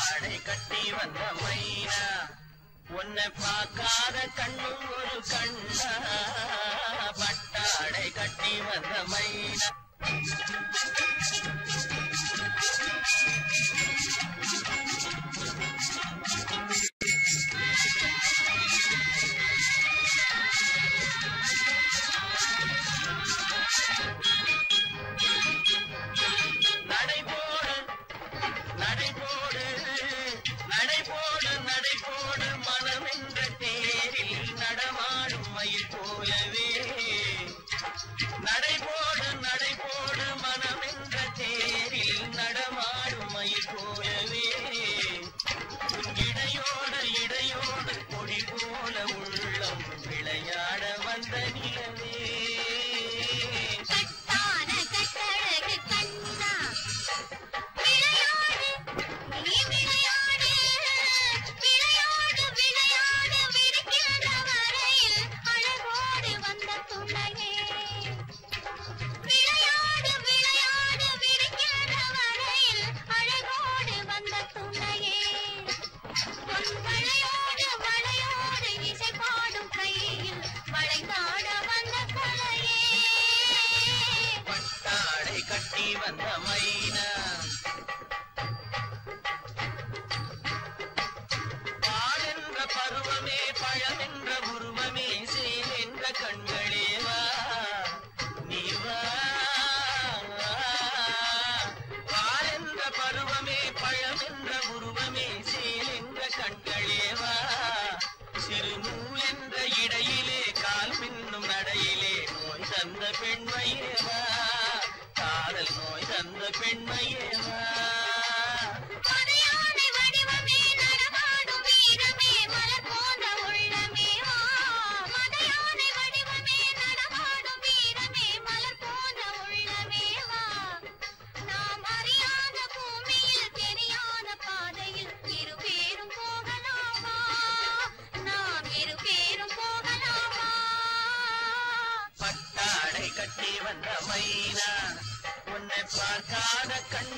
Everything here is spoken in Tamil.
பட்டாடை கட்டி வந்த மைனா உன்னை பார்க்காத கண்ணும் ஒரு கண்ணா பட்டாடை கட்டி வந்த மைனா நடைபோடு நடைபோடு நடைபோடு நடைபோடு மனம் என்ற தேரில் நடமாடும் மயில் போலவே நடைபோடு நடைபோடு மனம் என்ற தேரில் நடமாடும் மயில் போலவே உன் இடையோடு இடையோடு கொடி போல உள்ளம் விளையாட வந்த நிலவே கட்டான கட்டழகு கண்ணா விளையாடு நீ விளையாடு விளையாடு விளையாடு விடுகின்ற வரையில் அழகோடு வந்த துணையே விளையாடு விளையாடு விடுகின்ற வரையில் அழகோடு வந்த துணையே பொன் வளையோடு வளையோடு இசை பாடும் கையில் வளைந்தாட வந்த கலையே பட்டாடை கட்டி வந்த மைனா பாலென்ற பருவமே பழமென்ற உருவமே சேல் என்ற கண்களே வா நீ வா பாலென்ற பருவமே பழமென்ற உருவமே சேல் என்ற கண்களே வா சிறு நூல் என்ற இடையிலே கால் பின்னும் நடையிலே நோய் தந்த பெண்மையே வா காதல் நோய் தந்த பெண்மையே வா மலையானை வடிவமே நடமாடும் வீரமே மலர் போன்ற உள்ளமே வா மலையானை வடிவமே நடமாடும் வீரமே மலர் போன்ற உள்ளமே வா நாம் அறியாத பூமியில் தெரியாத பாதையில் இரு பேரும் போகலாமா நாம் இரு பேரும் போகலாமா பட்டாடை கட்டி வந்த மைனா உன்னை பார்க்காத கண்